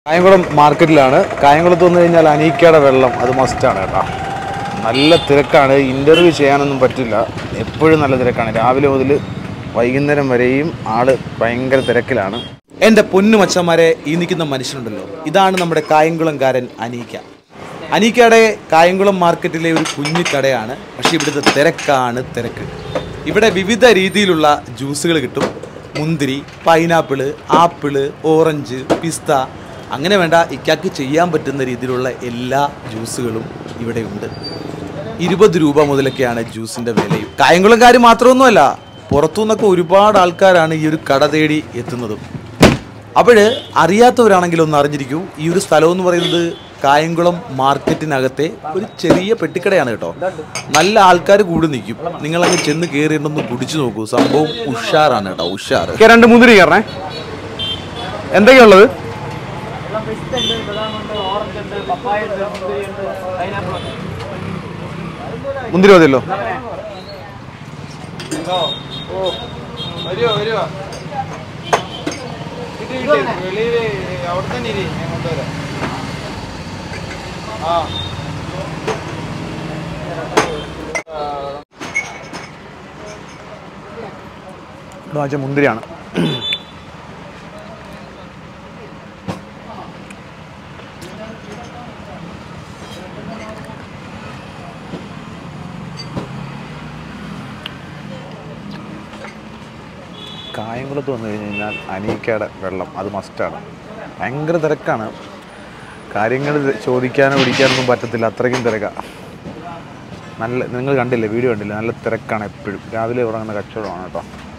കായംകുളം മാർക്കറ്റിലാണ് കായംകുളത്ത് വന്നു കഴിഞ്ഞാൽ അനീക്കയുടെ വെള്ളം അത് മസ്റ്റാണ് കേട്ടോ നല്ല തിരക്കാണ് ഇൻ്റർവ്യൂ ചെയ്യാനൊന്നും പറ്റില്ല എപ്പോഴും നല്ല തിരക്കാണ് രാവിലെ മുതൽ വൈകുന്നേരം വരെയും ആള് ഭയങ്കര തിരക്കിലാണ് എൻ്റെ പൊന്നു മച്ചന്മാരെ ഈ നിൽക്കുന്ന മനുഷ്യനുണ്ടല്ലോ ഇതാണ് നമ്മുടെ കായംകുളംകാരൻ അനീക്ക അനീക്കയുടെ കായംകുളം മാർക്കറ്റിലെ ഒരു കുഞ്ഞു കടയാണ് പക്ഷേ ഇവിടുത്തെ തിരക്കാണ് തിരക്ക് ഇവിടെ വിവിധ രീതിയിലുള്ള ജ്യൂസുകൾ കിട്ടും മുന്തിരി പൈനാപ്പിള് ആപ്പിള് ഓറഞ്ച് പിസ്ത അങ്ങനെ വേണ്ട ഇക്കാക്ക് ചെയ്യാൻ പറ്റുന്ന രീതിയിലുള്ള എല്ലാ ജ്യൂസുകളും ഇവിടെയുണ്ട് ഇരുപത് രൂപ മുതലൊക്കെയാണ് ജ്യൂസിൻ്റെ വിലയും കായംകുളംകാർ മാത്രമൊന്നുമല്ല പുറത്തുനിന്നൊക്കെ ഒരുപാട് ആൾക്കാരാണ് ഈ ഒരു കട തേടി എത്തുന്നതും അപ്പോൾ അറിയാത്തവരാണെങ്കിൽ ഒന്ന് അറിഞ്ഞിരിക്കൂ ഈ ഒരു സ്ഥലം എന്ന് പറയുന്നത് കായംകുളം മാർക്കറ്റിനകത്തെ ഒരു ചെറിയ പെട്ടിക്കടയാണ് കേട്ടോ നല്ല ആൾക്കാർ കൂടി നിൽക്കും നിങ്ങൾ അങ്ങ് ചെന്ന് കയറിയിട്ടൊന്ന് കുടിച്ചു നോക്കൂ സംഭവം ഉഷാറാണ് കേട്ടോ ഉഷാർ രണ്ട് മുന്തിരി കയറണേ എന്തൊക്കെയുള്ളത് മുന്തിരി മതിയല്ലോ വരുവോ വരുവോ കിട്ടി കിട്ടി വെളിയില് അവിടെ തന്നെ ഇരി ഞാൻ കൊണ്ടുവരാം ആ ഇവിടെ വാങ്ങിച്ച മുന്തിരിയാണ് കായംകുളത്ത് വന്നു കഴിഞ്ഞ് കഴിഞ്ഞാൽ അനീക്കയുടെ വെള്ളം അത് മസ്റ്റാണ് ഭയങ്കര തിരക്കാണ് കാര്യങ്ങൾ ചോദിക്കാനോ പിടിക്കാനൊന്നും പറ്റത്തില്ല അത്രയ്ക്കും തിരക്കാണ് നല്ല നിങ്ങൾ കണ്ടില്ലേ വീഡിയോ കണ്ടില്ലേ നല്ല തിരക്കാണ് എപ്പോഴും രാവിലെ ഉറങ്ങുന്ന കച്ചവടമാണ് കേട്ടോ